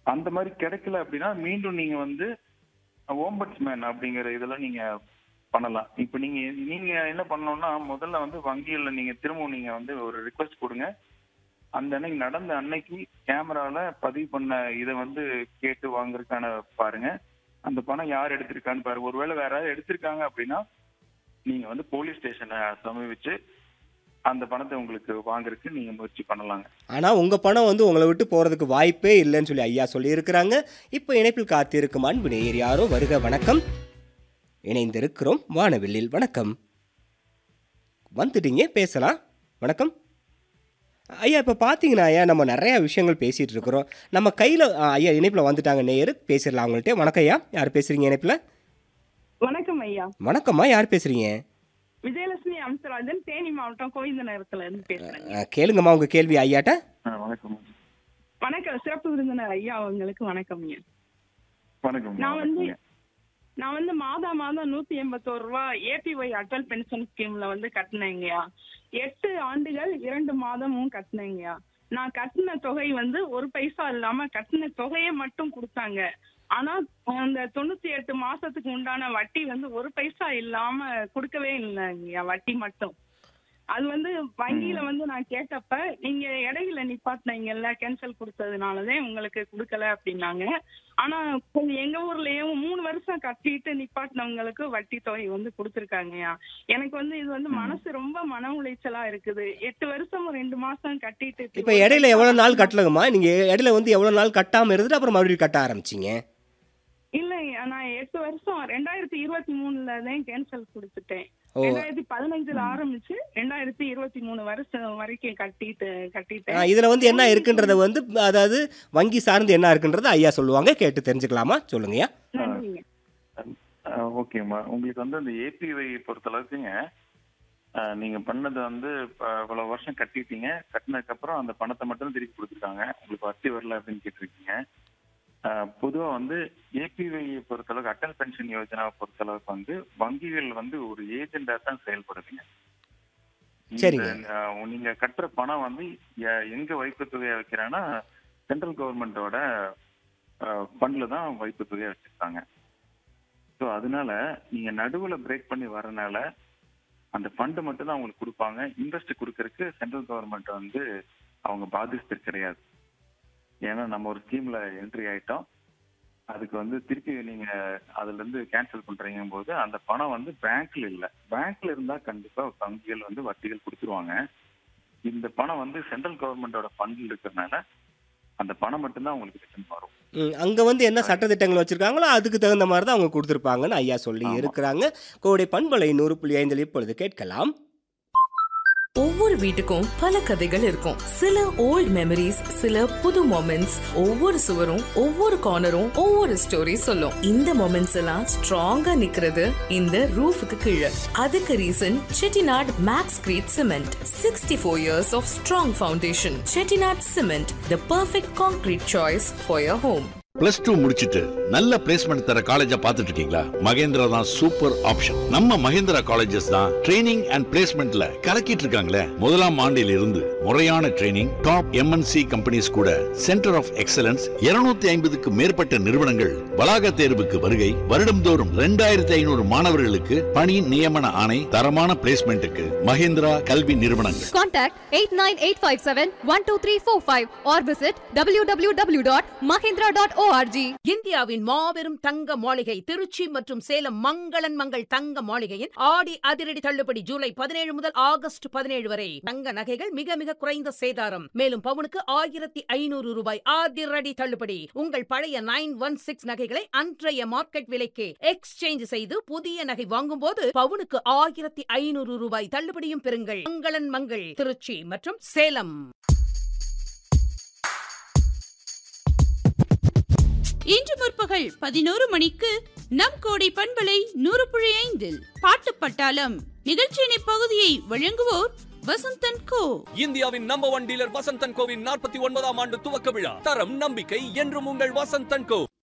அந்த மாதிரி கிடைக்கல அப்படின்னா மீண்டும் நீங்க வந்து ஓம்பட்ஸ்மேன் அப்படிங்கிற இதெல்லாம் நீங்க பண்ணலாம் இப்போ நீங்க நீங்க என்ன பண்ணணும்னா முதல்ல வந்து வங்கியில நீங்க திரும்பவும் நீங்க வந்து ஒரு ரிக்வெஸ்ட் கொடுங்க அந்த அன்னைக்கு நடந்த அன்னைக்கு கேமரால பதிவு பண்ண இதை வந்து கேட்டு வாங்குறதுக்கான பாருங்க அந்த பணம் யார் எடுத்திருக்கான்னு பாருங்க ஒருவேளை வேற யாராவது எடுத்திருக்காங்க அப்படின்னா நீங்க வந்து போலீஸ் ஸ்டேஷனை சமீபிச்சு அந்த பணத்தை உங்களுக்கு வாங்குறதுக்கு நீங்க முயற்சி பண்ணலாங்க ஆனால் உங்கள் பணம் வந்து உங்களை விட்டு போகிறதுக்கு வாய்ப்பே இல்லைன்னு சொல்லி ஐயா சொல்லியிருக்கிறாங்க இப்போ இணைப்பில் காத்திருக்கும் அன்பு நேயர் யாரோ வருக வணக்கம் இணைந்திருக்கிறோம் வானவில்லில் வணக்கம் வந்துட்டீங்க பேசலாம் வணக்கம் ஐயா இப்போ பார்த்தீங்கன்னா ஐயா நம்ம நிறையா விஷயங்கள் பேசிகிட்டு இருக்கிறோம் நம்ம கையில் ஐயா இணைப்பில் வந்துட்டாங்க நேயர் பேசிடலாம் அவங்கள்ட்ட வணக்கம் ஐயா யார் பேசுகிறீங்க இணைப்பில் வணக்கம் ஐயா வணக்கம்மா யார் பேசுகிறீங்க விஜயலட்சுமி அம்சராஜன் தேனி மாவட்டம் கோவிந்த நேரத்துல இருந்து பேசுறேன் கேளுங்கம்மா உங்கள் கேள்வி ஐயாட்ட ஆ, வணக்கம் வணக்கம் சிறப்பு விருந்தினர் ஐயா அவங்களுக்கு வணக்கம் ஐயா வணக்கம் நான் வந்து நான் வந்து மாதா மாதம் நூத்தி எண்பத்தோரு ரூபாய் ஏபிஒய் அட்டல் பென்ஷன் ஸ்கீம்ல வந்து கட்டினேங்கய்யா எட்டு ஆண்டுகள் இரண்டு மாதமும் கட்டினேங்கய்யா நான் கட்டின தொகை வந்து ஒரு பைசா இல்லாம கட்டின தொகையை மட்டும் கொடுத்தாங்க ஆனா அந்த தொண்ணூத்தி எட்டு மாசத்துக்கு உண்டான வட்டி வந்து ஒரு பைசா இல்லாம கொடுக்கவே இல்லைங்கய்யா வட்டி மட்டும் அது வந்து வங்கியில வந்து நான் கேட்டப்ப நீங்க இடையில நிப்பாட்டினீங்கல்ல கேன்சல் கொடுத்ததுனாலதான் உங்களுக்கு கொடுக்கல அப்படின்னாங்க ஆனா கொஞ்சம் எங்க ஊர்லயும் மூணு வருஷம் கட்டிட்டு நிப்பாட்டினவங்களுக்கு வட்டி தொகை வந்து கொடுத்துருக்காங்கய்யா எனக்கு வந்து இது வந்து மனசு ரொம்ப மன உளைச்சலா இருக்குது எட்டு வருஷம் ரெண்டு மாசம் கட்டிட்டு இப்படி இப்போ ஒரு இடையில பைசா எவ்வளோ நாள் கட்டலங்கம்மா நீங்கள் இடையில வந்து எவ்வளோ நாள் கட்டாமல் இருந்துட்டு அப்புறம் மறுபடியும் கட்ட ஆரம்பிச்சிங்க இல்லைங்க நான் எட்டு வருஷம் ரெண்டாயிரத்தி இருபத்தி மூணுல தான் கேன்சல் கொடுத்துட்டேன் ஓ. ரெண்டாயிரத்தி பதினஞ்சுல ஆரம்பிச்சு ரெண்டாயிரத்தி இருபத்தி மூணு வருஷம் வரைக்கும் கட்டிட்டு கட்டிட்டேன் இதில் வந்து என்ன இருக்குன்றத வந்து அதாவது வங்கி சார்ந்து என்ன இருக்குன்றத ஐயா சொல்லுவாங்க கேட்டு தெரிஞ்சுக்கலாமா சொல்லுங்கய்யா நன்றிங்க ஆஹ் ஓகேம்மா உங்களுக்கு வந்து அந்த ஏபிஒய் பொறுத்த அளவுக்குங்க ஆஹ் நீங்க பண்ணது வந்து இப்ப இவ்வளவு வருஷம் கட்டிட்டீங்க கட்டினதுக்கு அப்புறம் அந்த பணத்தை மட்டும் திருப்பி கொடுத்துருக்காங்க உங்களுக்கு வட்டி வரல அப்படின்னு கேட்டிருக்கீங்க ஆஹ் பொதுவா வந்து ஏபிஒய் பொறுத்தளவுக்கு அட்டல் பென்ஷன் யோஜனாவை பொறுத்தளவுக்கு வந்து வங்கிகள் வந்து ஒரு ஏஜெண்டா தான் செயல்படுதுங்க இந்த, சரிங்க. ஆஹ் நீங்க கட்டுற பணம் வந்து எ- எங்க வைப்பு தொகையா வைக்கிறாங்கன்னா சென்ட்ரல் கவர்மெண்டோட ஃபண்ட்ல தான் வைப்பு தொகையா வச்சிருக்காங்க ஸோ அதனால நீங்க நடுவுல பிரேக் பண்ணி வரனால அந்த ஃபண்ட் மட்டும் தான் உங்களுக்கு கொடுப்பாங்க இன்ட்ரெஸ்ட் கொடுக்கறதுக்கு சென்ட்ரல் கவர்மெண்ட் வந்து அவங்க பாதிச்சது கிடையாது ஏன்னா நம்ம ஒரு ஸ்கீம்ல என்ட்ரி ஆயிட்டோம் அதுக்கு வந்து திருப்பி நீங்க அதுல இருந்து கேன்சல் பண்றீங்க போது அந்த பணம் வந்து பேங்க்ல இல்ல பேங்க்ல இருந்தா கண்டிப்பா வங்கிகள் வந்து வட்டிகள் கொடுத்துருவாங்க இந்த பணம் வந்து சென்ட்ரல் கவர்மெண்டோட ஃபண்ட்ல இருக்கிறதுனால அந்த பணம் மட்டும்தான் உங்களுக்கு ரிட்டர்ன் வரும் அங்கே வந்து என்ன சட்டத்திட்டங்கள் வச்சுருக்காங்களோ அதுக்கு தகுந்த மாதிரி தான் அவங்க கொடுத்துருப்பாங்கன்னு ஐயா சொல்லி ஆமா. இருக்கிறாங்க கோடை பண்பலை நூறு புள்ளி ஐந்தில் இப்பொழுது கேட்கலாம் ஒவ்வொரு வீட்டுக்கும் பல கதைகள் இருக்கும் சில ஓல்ட் மெமரிஸ் சில புது மொமெண்ட்ஸ் ஒவ்வொரு சுவரும் ஒவ்வொரு கார்னரும் ஒவ்வொரு ஸ்டோரி சொல்லும் இந்த மொமெண்ட்ஸ் எல்லாம் ஸ்ட்ராங்கா நிக்கிறது இந்த ரூஃபுக்கு கீழே அதுக்கு reason Chettinad Maxcrete cement sixty four years of strong foundation Chettinad cement the perfect concrete choice for your home plus two முடிச்சிட்டு நல்ல பிளேஸ்மெண்ட் தர காலேஜா பார்த்துட்டு இருக்கீங்களா மகேந்திரா தான் சூப்பர் ஆப்ஷன் நம்ம மகேந்திரா காலேஜஸ் தான் ட்ரைனிங் அண்ட் பிளேஸ்மெண்ட்ல கலக்கிட்டு இருக்காங்களே முதலாம் ஆண்டில் இருந்து முறையான ட்ரைனிங் டாப் எம்என்சி கம்பெனிஸ் கூட சென்டர் ஆஃப் எக்ஸலன்ஸ் 250 ஐம்பதுக்கு மேற்பட்ட நிறுவனங்கள் வளாக தேர்வுக்கு வருகை வருடம்தோறும் ரெண்டாயிரத்தி ஐநூறு மாணவர்களுக்கு பணி நியமன ஆணை தரமான பிளேஸ்மெண்ட்டுக்கு மகேந்திரா கல்வி நிறுவனங்கள் Contact 89857-12345 or visit www.mahindra.org. இந்தியாவின் மாபெரும் தங்க மாளிகை திருச்சி மற்றும் சேலம் மங்களன் மங்கள் தங்க மாளிகையின் ஆடி அதிரடி தள்ளுபடி ஜூலை பதினேழு முதல் ஆகஸ்ட் பதினேழு வரை தங்க நகைகள் மிக மிக குறைந்த சேதாரம் மேலும் பவுனுக்கு ஆயிரத்தி ஐநூறு ரூபாய் அதிரடி தள்ளுபடி உங்கள் பழைய நைன் ஒன் சிக்ஸ் நகைகளை அன்றைய மார்க்கெட் விலைக்கு எக்ஸ்சேஞ்ச் செய்து புதிய நகை வாங்கும்போது பவுனுக்கு ஆயிரத்தி ஐநூறு ரூபாய் தள்ளுபடியும் பெறுங்கள் மங்களன் மங்கள் திருச்சி மற்றும் சேலம் இன்று முற்பகல் பதினோரு மணிக்கு நம் கோடை பண்பலை நூறு புள்ளி ஐந்தில் பாட்டு பட்டாளம் நிகழ்ச்சியின் இப்பகுதியை வழங்குவோர் வசந்தன் கோ இந்தியாவின் நம்பர் ஒன் டீலர் வசந்தன் கோவின் நாற்பத்தி ஒன்பதாம் ஆண்டு துவக்க விழா தரம் நம்பிக்கை என்றும் உங்கள் வசந்தன் கோ